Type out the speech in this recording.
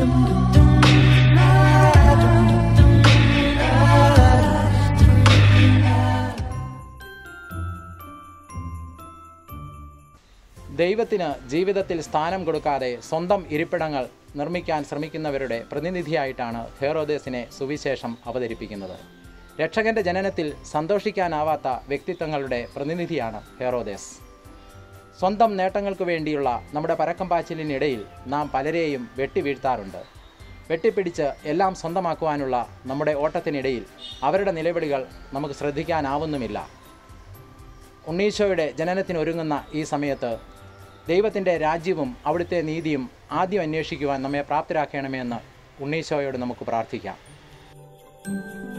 ദൈവത്തിന് ജീവിതത്തിൽ സ്ഥാനം കൊടുക്കാതെ സ്വന്തം ഇരിപ്പിടങ്ങൾ നിർമ്മിക്കാൻ ശ്രമിക്കുന്നവരുടെ പ്രതിനിധിയായിട്ടാണ് ഹേറോദേസിനെ സുവിശേഷം അവതരിപ്പിക്കുന്നത് രക്ഷകന്റെ ജനനത്തിൽ സന്തോഷിക്കാനാവാത്ത വ്യക്തിത്വങ്ങളുടെ പ്രതിനിധിയാണ് ഹേറോദേസ് സ്വന്തം നേട്ടങ്ങൾക്ക് വേണ്ടിയുള്ള നമ്മുടെ പരക്കം പാച്ചിലിനിടയിൽ നാം പലരെയും വെട്ടിവീഴ്ത്താറുണ്ട് വെട്ടിപ്പിടിച്ച് എല്ലാം സ്വന്തമാക്കുവാനുള്ള നമ്മുടെ ഓട്ടത്തിനിടയിൽ അവരുടെ നിലവിളികൾ നമുക്ക് ശ്രദ്ധിക്കാനാവുന്നുമില്ല ഉണ്ണീശോയുടെ ജനനത്തിനൊരുങ്ങുന്ന ഈ സമയത്ത് ദൈവത്തിൻ്റെ രാജ്യവും അവിടുത്തെ നീതിയും ആദ്യം അന്വേഷിക്കുവാൻ നമ്മെ പ്രാപ്തരാക്കണമെന്ന് ഉണ്ണീശോയോട് നമുക്ക് പ്രാർത്ഥിക്കാം